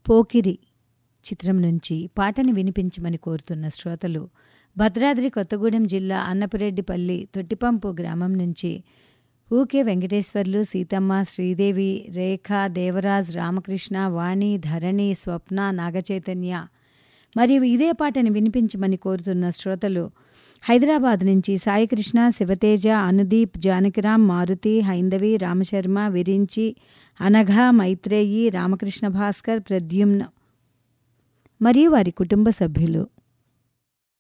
పోకిరి చిత్రం నుంచి పాటని వినిపించమని కోరుతున్న శ్రోతలు భద్రాద్రి కొత్తగూడెం జిల్లా అన్నపురెడ్డిపల్లి తొట్టిపంపు గ్రామం నుంచి ఊకే వెంకటేశ్వర్లు సీతమ్మ శ్రీదేవి రేఖ దేవరాజ్ రామకృష్ణ వాణి ధరణి స్వప్న నాగచైతన్య మరియు ఇదే పాటని వినిపించమని కోరుతున్న శ్రోతలు హైదరాబాద్ నుంచి సాయికృష్ణ శివతేజ అనుదీప్ జానకిరామ్ మారుతి హైందవి రామశర్మ విరించి అనఘ మైత్రేయి రామకృష్ణ భాస్కర్ ప్రద్యుమ్న మరియు వారి కుటుంబ సభ్యులు